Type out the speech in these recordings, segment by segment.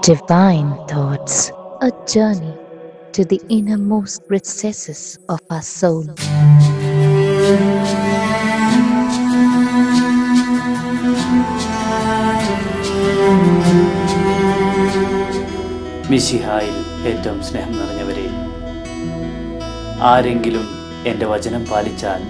Divine Thoughts, a journey to the innermost recesses of our soul. മിശിഹായിൽ ഏറ്റവും സ്നേഹം നിറഞ്ഞവരെ ആരെങ്കിലും എൻ്റെ വചനം പാലിച്ചാൽ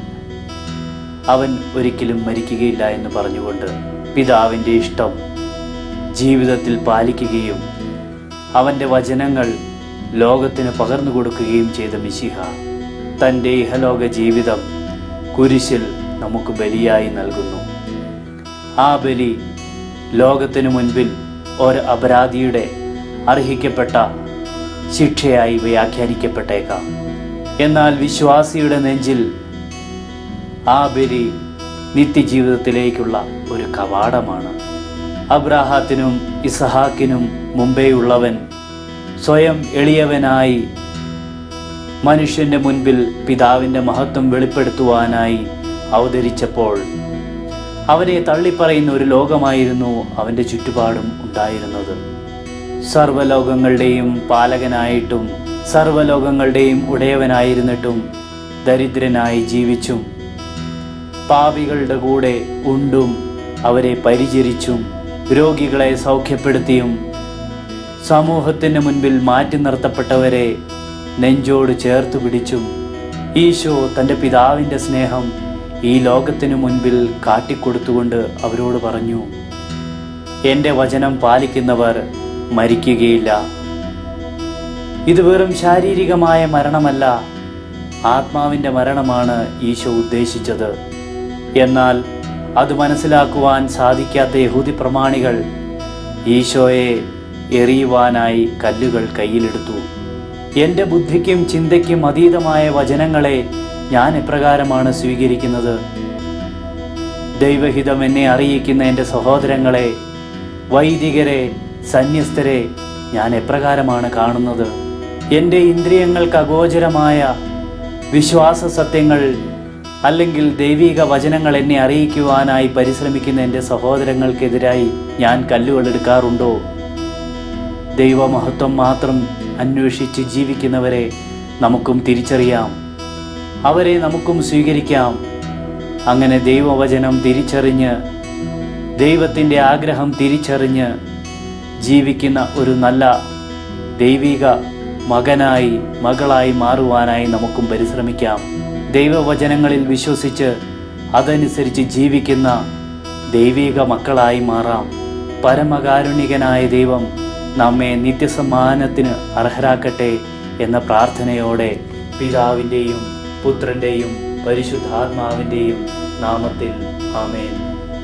അവൻ ഒരിക്കലും മരിക്കുകയില്ല എന്ന് പറഞ്ഞുകൊണ്ട് പിതാവിൻ്റെ ഇഷ്ടം ജീവിതത്തിൽ പാലിക്കുകയും അവൻ്റെ വചനങ്ങൾ ലോകത്തിന് പകർന്നു കൊടുക്കുകയും ചെയ്ത മിശിഹ തൻ്റെ ഇഹലോക ജീവിതം കുരിശിൽ നമുക്ക് ബലിയായി നൽകുന്നു ആ ബലി ലോകത്തിനു മുൻപിൽ ഒരു അപരാധിയുടെ അർഹിക്കപ്പെട്ട ശിക്ഷയായി വ്യാഖ്യാനിക്കപ്പെട്ടേക്കാം എന്നാൽ വിശ്വാസിയുടെ നെഞ്ചിൽ ആ ബലി നിത്യജീവിതത്തിലേക്കുള്ള ഒരു കവാടമാണ് അബ്രാഹത്തിനും ഇസഹാക്കിനും മുമ്പേയുള്ളവൻ സ്വയം എളിയവനായി മനുഷ്യന്റെ മുൻപിൽ പിതാവിൻ്റെ മഹത്വം വെളിപ്പെടുത്തുവാനായി അവതരിച്ചപ്പോൾ അവനെ തള്ളിപ്പറയുന്ന ഒരു ലോകമായിരുന്നു അവൻ്റെ ചുറ്റുപാടും ഉണ്ടായിരുന്നത് സർവ്വലോകങ്ങളുടെയും പാലകനായിട്ടും സർവ്വലോകങ്ങളുടെയും ഉടയവനായിരുന്നിട്ടും ദരിദ്രനായി ജീവിച്ചും പാപികളുടെ കൂടെ ഉണ്ടും അവരെ പരിചരിച്ചും രോഗികളെ സൗഖ്യപ്പെടുത്തിയും സമൂഹത്തിന് മുൻപിൽ മാറ്റി നിർത്തപ്പെട്ടവരെ നെഞ്ചോട് ചേർത്ത് പിടിച്ചും ഈശോ തൻ്റെ പിതാവിൻ്റെ സ്നേഹം ഈ ലോകത്തിനു മുൻപിൽ കാട്ടിക്കൊടുത്തുകൊണ്ട് അവരോട് പറഞ്ഞു എൻ്റെ വചനം പാലിക്കുന്നവർ മരിക്കുകയില്ല ഇത് വെറും ശാരീരികമായ മരണമല്ല ആത്മാവിൻ്റെ മരണമാണ് ഈശോ ഉദ്ദേശിച്ചത് എന്നാൽ അത് മനസ്സിലാക്കുവാൻ സാധിക്കാത്ത യഹൂദി പ്രമാണികൾ ഈശോയെ എറിയുവാനായി കല്ലുകൾ കയ്യിലെടുത്തു എൻ്റെ ബുദ്ധിക്കും ചിന്തയ്ക്കും അതീതമായ വചനങ്ങളെ ഞാൻ എപ്രകാരമാണ് സ്വീകരിക്കുന്നത് ദൈവഹിതം എന്നെ അറിയിക്കുന്ന എൻ്റെ സഹോദരങ്ങളെ വൈദികരെ സന്യസ്തരെ ഞാൻ എപ്രകാരമാണ് കാണുന്നത് എൻ്റെ ഇന്ദ്രിയങ്ങൾക്ക് അഗോചരമായ വിശ്വാസ സത്യങ്ങൾ അല്ലെങ്കിൽ ദൈവിക വചനങ്ങൾ എന്നെ അറിയിക്കുവാനായി പരിശ്രമിക്കുന്ന എൻ്റെ സഹോദരങ്ങൾക്കെതിരായി ഞാൻ കല്ലുകൾ എടുക്കാറുണ്ടോ ദൈവമഹത്വം മാത്രം അന്വേഷിച്ച് ജീവിക്കുന്നവരെ നമുക്കും തിരിച്ചറിയാം അവരെ നമുക്കും സ്വീകരിക്കാം അങ്ങനെ ദൈവവചനം തിരിച്ചറിഞ്ഞ് ദൈവത്തിൻ്റെ ആഗ്രഹം തിരിച്ചറിഞ്ഞ് ജീവിക്കുന്ന ഒരു നല്ല ദൈവിക മകനായി മകളായി മാറുവാനായി നമുക്കും പരിശ്രമിക്കാം ദൈവവചനങ്ങളിൽ വിശ്വസിച്ച് അതനുസരിച്ച് ജീവിക്കുന്ന ദൈവിക മക്കളായി മാറാം പരമകാരുണികനായ ദൈവം നമ്മെ നിത്യസമ്മാനത്തിന് അർഹരാക്കട്ടെ എന്ന പ്രാർത്ഥനയോടെ പിതാവിൻ്റെയും പുത്രൻ്റെയും പരിശുദ്ധാത്മാവിൻ്റെയും നാമത്തിൽ ആമേൻ